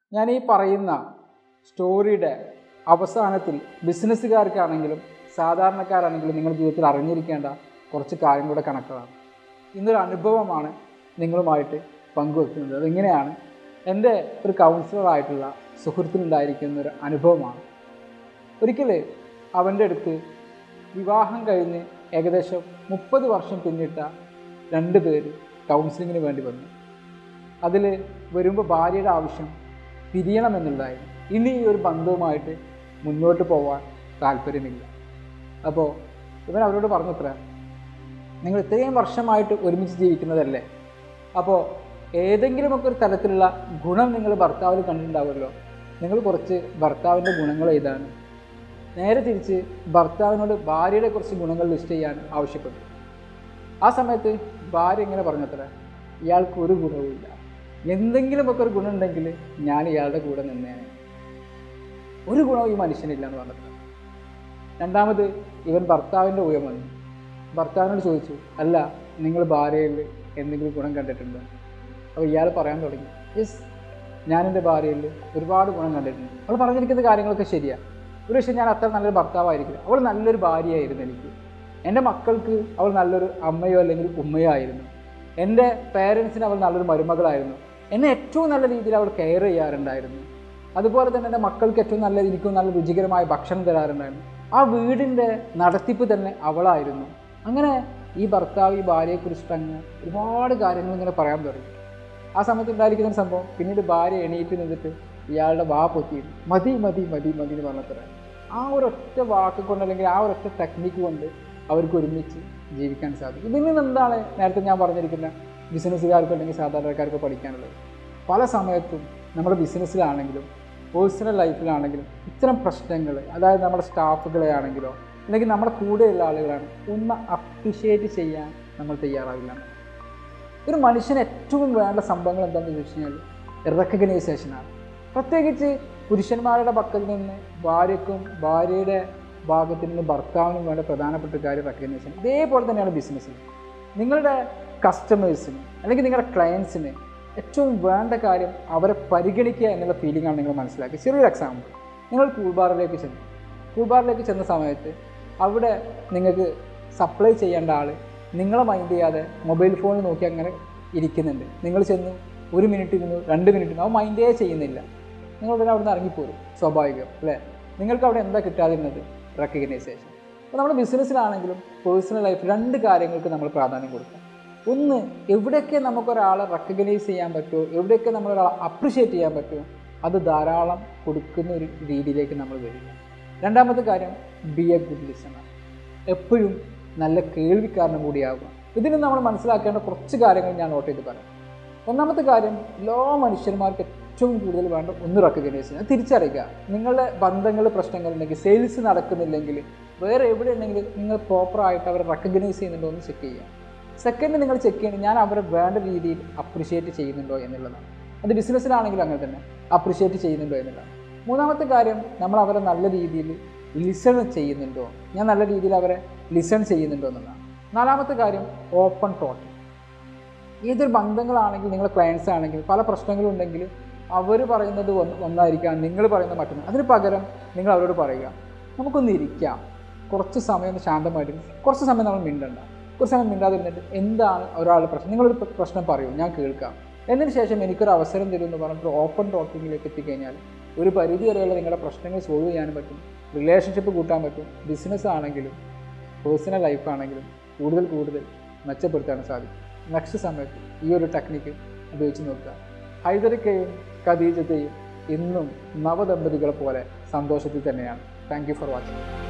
ഞാൻ ഈ പറയുന്ന സ്റ്റോറിയുടെ അവസാനത്തിൽ ബിസിനസ്സുകാർക്കാണെങ്കിലും സാധാരണക്കാരാണെങ്കിലും നിങ്ങൾ ജീവിതത്തിൽ അറിഞ്ഞിരിക്കേണ്ട കുറച്ച് കാര്യങ്ങളുടെ കണക്കുകളാണ് ഇന്നൊരു അനുഭവമാണ് നിങ്ങളുമായിട്ട് പങ്കുവെക്കുന്നത് അതെങ്ങനെയാണ് എൻ്റെ ഒരു കൗൺസിലറായിട്ടുള്ള സുഹൃത്തിനുണ്ടായിരിക്കുന്ന ഒരു അനുഭവമാണ് ഒരിക്കൽ അവൻ്റെ അടുത്ത് വിവാഹം കഴിഞ്ഞ് ഏകദേശം മുപ്പത് വർഷം പിന്നിട്ട രണ്ട് പേര് കൗൺസിലിങ്ങിന് വേണ്ടി വന്നു അതിൽ വരുമ്പോൾ ഭാര്യയുടെ ആവശ്യം പിരിയണമെന്നുള്ളതായിരുന്നു ഇനി ഈ ഒരു ബന്ധവുമായിട്ട് മുന്നോട്ട് പോകാൻ താല്പര്യമില്ല അപ്പോൾ ഇവൻ അവരോട് പറഞ്ഞത്ര നിങ്ങൾ ഇത്രയും വർഷമായിട്ട് ഒരുമിച്ച് ജീവിക്കുന്നതല്ലേ അപ്പോൾ ഏതെങ്കിലുമൊക്കെ ഒരു തരത്തിലുള്ള ഗുണം നിങ്ങൾ ഭർത്താവിൽ കണ്ടിട്ടുണ്ടാവുമല്ലോ നിങ്ങൾ കുറച്ച് ഭർത്താവിൻ്റെ ഗുണങ്ങൾ എഴുതാണ് നേരെ തിരിച്ച് ഭർത്താവിനോട് ഭാര്യയുടെ കുറച്ച് ഗുണങ്ങൾ ലിസ്റ്റ് ചെയ്യാൻ ആവശ്യപ്പെട്ടു ആ സമയത്ത് ഭാര്യ ഇങ്ങനെ പറഞ്ഞത്ര ഇയാൾക്ക് ഒരു ഗുണവുമില്ല എന്തെങ്കിലുമൊക്കെ ഒരു ഗുണം ഉണ്ടെങ്കിൽ ഞാൻ ഇയാളുടെ കൂടെ നിന്നേനെ ഒരു ഗുണവും ഈ മനുഷ്യനില്ല എന്ന് പറഞ്ഞത് രണ്ടാമത് ഇവൻ ഭർത്താവിൻ്റെ ഊയം വന്നു ഭർത്താവിനോട് ചോദിച്ചു അല്ല നിങ്ങൾ ഭാര്യയിൽ എന്തെങ്കിലും ഗുണം കണ്ടിട്ടുണ്ടോ അപ്പോൾ ഇയാൾ പറയാൻ തുടങ്ങി യെസ് ഞാൻ എൻ്റെ ഭാര്യയിൽ ഒരുപാട് ഗുണം കണ്ടിട്ടുണ്ട് അവൾ പറഞ്ഞിരിക്കുന്ന കാര്യങ്ങളൊക്കെ ശരിയാണ് ഒരു പക്ഷേ ഞാൻ അത്ര നല്ലൊരു ഭർത്താവായിരിക്കില്ല അവൾ നല്ലൊരു ഭാര്യയായിരുന്നു എനിക്ക് എൻ്റെ മക്കൾക്ക് അവൾ നല്ലൊരു അമ്മയോ അല്ലെങ്കിൽ ഉമ്മയോ ആയിരുന്നു എൻ്റെ പേരൻസിന് അവൾ നല്ലൊരു മരുമകളായിരുന്നു എന്നെ ഏറ്റവും നല്ല രീതിയിൽ അവൾ കെയർ ചെയ്യാറുണ്ടായിരുന്നു അതുപോലെ തന്നെ എൻ്റെ മക്കൾക്ക് ഏറ്റവും നല്ല എനിക്കും നല്ല രുചികരമായ ഭക്ഷണം തരാറുണ്ടായിരുന്നു ആ വീടിൻ്റെ നടത്തിപ്പ് തന്നെ അവളായിരുന്നു അങ്ങനെ ഈ ഭർത്താവ് ഈ ഭാര്യയെക്കുറിച്ചിട്ട് അങ്ങ് ഒരുപാട് കാര്യങ്ങൾ ഇങ്ങനെ പറയാൻ തുടങ്ങി ആ സമയത്ത് ഉണ്ടായിരിക്കുന്ന ഒരു സംഭവം പിന്നീട് ഭാര്യ എണീറ്റ് നിന്നിട്ട് ഇയാളുടെ വാ പൊത്തിയിരുന്നു മതി മതി മതി മതി എന്ന് പറഞ്ഞത്ര ആ ഒരൊറ്റ വാക്ക് കൊണ്ട് അല്ലെങ്കിൽ ആ ഒരൊറ്റ ടെക്നിക്ക് കൊണ്ട് അവർക്ക് ഒരുമിച്ച് ജീവിക്കാൻ സാധിക്കും ഇതിൽ നിന്ന് എന്താണ് നേരത്തെ ഞാൻ പറഞ്ഞിരിക്കുന്ന ബിസിനസ്സുകാർക്കോ അല്ലെങ്കിൽ സാധാരണക്കാർക്കോ പഠിക്കാനുള്ളത് പല സമയത്തും നമ്മുടെ ബിസിനസ്സിലാണെങ്കിലും പേഴ്സണൽ ലൈഫിലാണെങ്കിലും ഇത്തരം പ്രശ്നങ്ങൾ അതായത് നമ്മുടെ സ്റ്റാഫുകളെ ആണെങ്കിലോ അല്ലെങ്കിൽ നമ്മുടെ കൂടെയുള്ള ആളുകളാണ് ഒന്ന് അപ്രിഷ്യേറ്റ് ചെയ്യാൻ നമ്മൾ തയ്യാറാവില്ല ഒരു മനുഷ്യന് ഏറ്റവും വേണ്ട സംഭവങ്ങൾ എന്താണെന്ന് ചോദിച്ചു കഴിഞ്ഞാൽ റെക്കഗ്നൈസേഷനാണ് പ്രത്യേകിച്ച് പുരുഷന്മാരുടെ പക്കൽ നിന്ന് ഭാര്യയ്ക്കും ഭാര്യയുടെ ഭാഗത്തിൽ നിന്ന് ഭർത്താവിനും വേണ്ട പ്രധാനപ്പെട്ട കാര്യം റെക്കഗ്നൈസേഷൻ ഇതേപോലെ തന്നെയാണ് ബിസിനസ്സിൽ നിങ്ങളുടെ കസ്റ്റമേഴ്സിന് അല്ലെങ്കിൽ നിങ്ങളുടെ ക്ലയൻസിന് ഏറ്റവും വേണ്ട കാര്യം അവരെ പരിഗണിക്കുക എന്നുള്ള ഫീലിംഗ് ആണ് നിങ്ങൾ മനസ്സിലാക്കുക ചെറിയൊരു എക്സാമ്പിൾ നിങ്ങൾ കൂൾബാറിലേക്ക് ചെന്നു കൂൾബാറിലേക്ക് ചെന്ന സമയത്ത് അവിടെ നിങ്ങൾക്ക് സപ്ലൈ ചെയ്യേണ്ട ആൾ നിങ്ങളെ മൈൻഡ് ചെയ്യാതെ മൊബൈൽ ഫോണിൽ നോക്കി അങ്ങനെ ഇരിക്കുന്നുണ്ട് നിങ്ങൾ ചെന്നു ഒരു മിനിറ്റ് ഇരുന്നു രണ്ട് മിനിറ്റ് ഇരുന്നു അവ മൈൻഡേ ചെയ്യുന്നില്ല നിങ്ങൾ ഉടനെ അവിടെ നിന്ന് ഇറങ്ങിപ്പോരും സ്വാഭാവികം അല്ലേ നിങ്ങൾക്ക് അവിടെ എന്താ കിട്ടാതിരുന്നത് റെക്കഗ്നൈസേഷൻ അപ്പോൾ നമ്മുടെ ബിസിനസ്സിലാണെങ്കിലും പേഴ്സണൽ ലൈഫ് രണ്ട് കാര്യങ്ങൾക്ക് നമ്മൾ പ്രാധാന്യം കൊടുക്കാം ഒന്ന് എവിടെയൊക്കെ നമുക്കൊരാളെ റെക്കഗ്നൈസ് ചെയ്യാൻ പറ്റുമോ എവിടെയൊക്കെ നമ്മളൊരാളെ അപ്രിഷ്യേറ്റ് ചെയ്യാൻ പറ്റുമോ അത് ധാരാളം കൊടുക്കുന്ന ഒരു രീതിയിലേക്ക് നമ്മൾ വരിക രണ്ടാമത്തെ കാര്യം ബി എ ഗുഡ് ലിസണർ എപ്പോഴും നല്ല കേൾവിക്കാരനും കൂടിയാകുക ഇതിന് നമ്മൾ മനസ്സിലാക്കേണ്ട കുറച്ച് കാര്യങ്ങൾ ഞാൻ നോട്ട് ചെയ്ത് പറയാം ഒന്നാമത്തെ കാര്യം എല്ലാ മനുഷ്യന്മാർക്ക് ഏറ്റവും കൂടുതൽ വേണ്ട ഒന്ന് റെക്കഗ്നൈസ് ചെയ്യുക തിരിച്ചറിയുക നിങ്ങളുടെ ബന്ധങ്ങൾ പ്രശ്നങ്ങളുണ്ടെങ്കിൽ സെയിൽസ് നടക്കുന്നില്ലെങ്കിൽ വേറെ എവിടെ ഉണ്ടെങ്കിലും നിങ്ങൾ പ്രോപ്പറായിട്ട് അവരെ റെക്കഗ്നൈസ് ചെയ്യുന്നുണ്ടോ എന്ന് ചെക്ക് ചെയ്യുക സെക്കൻഡ് നിങ്ങൾ ചെക്ക് ചെയ്യണം ഞാൻ അവരെ വേണ്ട രീതിയിൽ അപ്രിഷ്യേറ്റ് ചെയ്യുന്നുണ്ടോ എന്നുള്ളതാണ് അത് ബിസിനസ്സിലാണെങ്കിലും അങ്ങനെ തന്നെ അപ്രിഷ്യേറ്റ് ചെയ്യുന്നുണ്ടോ എന്നുള്ളതാണ് മൂന്നാമത്തെ കാര്യം നമ്മൾ അവരെ നല്ല രീതിയിൽ ലിസൺ ചെയ്യുന്നുണ്ടോ ഞാൻ നല്ല രീതിയിൽ അവരെ ലിസൺ ചെയ്യുന്നുണ്ടോ എന്നുള്ളതാണ് നാലാമത്തെ കാര്യം ഓപ്പൺ ടോട്ട് ഏതൊരു ബന്ധങ്ങളാണെങ്കിൽ നിങ്ങളുടെ ക്ലയൻസ് ആണെങ്കിൽ പല പ്രശ്നങ്ങളും ഉണ്ടെങ്കിൽ അവർ പറയുന്നത് ഒന്ന് ഒന്നായിരിക്കാം നിങ്ങൾ പറയുന്നത് മറ്റൊന്ന് അതിന് പകരം നിങ്ങൾ അവരോട് പറയുക നമുക്കൊന്ന് ഇരിക്കാം കുറച്ച് സമയം ഒന്ന് ശാന്തമായിട്ട് കുറച്ച് സമയം നമ്മൾ മിണ്ടണ്ട കുറച്ച് സമയം മിണ്ടാതിരുന്നിട്ട് എന്താണ് ഒരാളുടെ പ്രശ്നം നിങ്ങളൊരു പ്ര- പ്രശ്നം പറയൂ ഞാൻ കേൾക്കാം എന്നതിന് ശേഷം എനിക്കൊരു അവസരം തരും എന്ന് പറഞ്ഞിട്ട് ഓപ്പൺ ടോക്കിങ്ങിലേക്ക് എത്തിക്കഴിഞ്ഞാൽ ഒരു പരിധി വരെയുള്ള നിങ്ങളുടെ പ്രശ്നങ്ങൾ സോൾവ് ചെയ്യാനും പറ്റും റിലേഷൻഷിപ്പ് കൂട്ടാൻ പറ്റും ബിസിനസ് ആണെങ്കിലും പേഴ്സണൽ ലൈഫാണെങ്കിലും കൂടുതൽ കൂടുതൽ മെച്ചപ്പെടുത്താൻ സാധിക്കും നെക്സ്റ്റ് സമയത്ത് ഈ ഒരു ടെക്നിക്ക് ഉപയോഗിച്ച് നോക്കുക ഹൈദറിക്കയും ഖദീജത്തെയും ഇന്നും നവദമ്പതികളെ പോലെ സന്തോഷത്തിൽ തന്നെയാണ് താങ്ക് യു ഫോർ വാച്ചിങ്